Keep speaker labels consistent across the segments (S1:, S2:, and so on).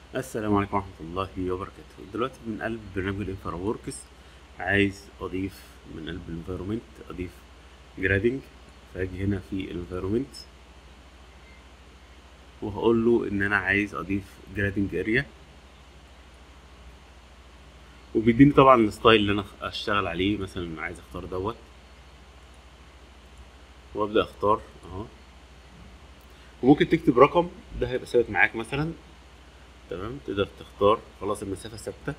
S1: السلام عليكم ورحمة الله وبركاته دلوقتي من قلب برنامج الانفرا وركس عايز اضيف من قلب الانفيرومنت اضيف جرادنج فاجي هنا في الانفيرومنت وهقول له ان انا عايز اضيف جرادنج اريا وبيديني طبعا الستايل اللي انا اشتغل عليه مثلا عايز اختار دوت وابدا اختار اهو وممكن تكتب رقم ده هيبقى ثابت معاك مثلا تمام تقدر تختار خلاص المسافة ثابتة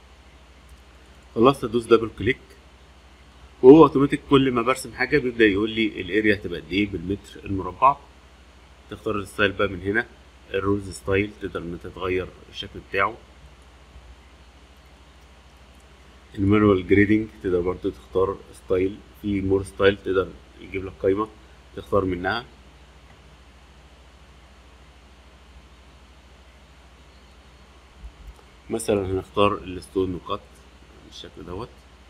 S1: خلاص ادوس دبل كليك وهو اوتوماتيك كل ما برسم حاجة بيبدأ يقول لي الاريا هتبقى قد ايه بالمتر المربع تختار الستايل بقى من هنا الرولز ستايل تقدر ان انت تغير الشكل بتاعه المانوال جريدنج تقدر برضو تختار ستايل في مور ستايل تقدر يجيب لك قائمة تختار منها مثلا هنختار الستون نقاط بالشكل دوت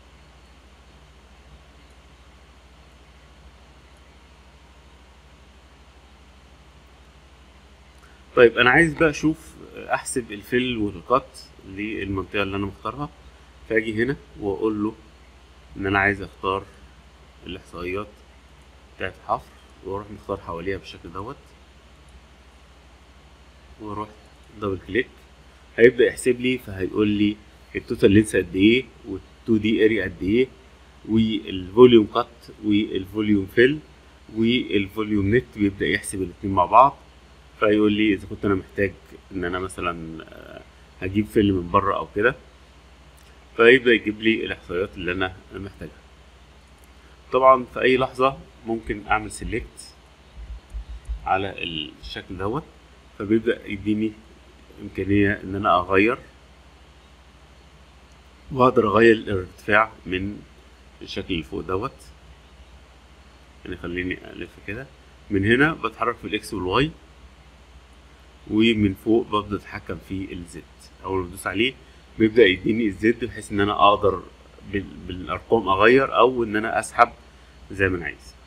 S1: طيب انا عايز بقى اشوف احسب الفل والقط للمنطقه اللي انا مختارها فاجي هنا واقول له ان انا عايز اختار الاحصائيات بتاعت الحفر واروح مختار حواليها بالشكل دوت واروح دبل كليك هيبدا يحسب لي فهيقول لي التوتال لينس قد ايه وال2 دي اريا قد ايه والفوليوم كات والفوليوم فيل والفوليوم نت بيبدا يحسب الاثنين مع بعض فيقول لي اذا كنت انا محتاج ان انا مثلا هجيب فيل من بره او كده فيبدا يجيب لي الاحصائيات اللي انا محتاجها طبعا في اي لحظه ممكن اعمل سيلكت على الشكل دوت فبيبدا يديني إمكانية إن أنا أغير وأقدر أغير الارتفاع من الشكل اللي فوق دوت يعني خليني ألف كده من هنا بتحرك في الإكس والواي ومن فوق ببدأ أتحكم في الزد أول ما بدوس عليه بيبدأ يديني الزد بحيث إن أنا أقدر بالأرقام أغير أو إن أنا أسحب زي ما أنا عايز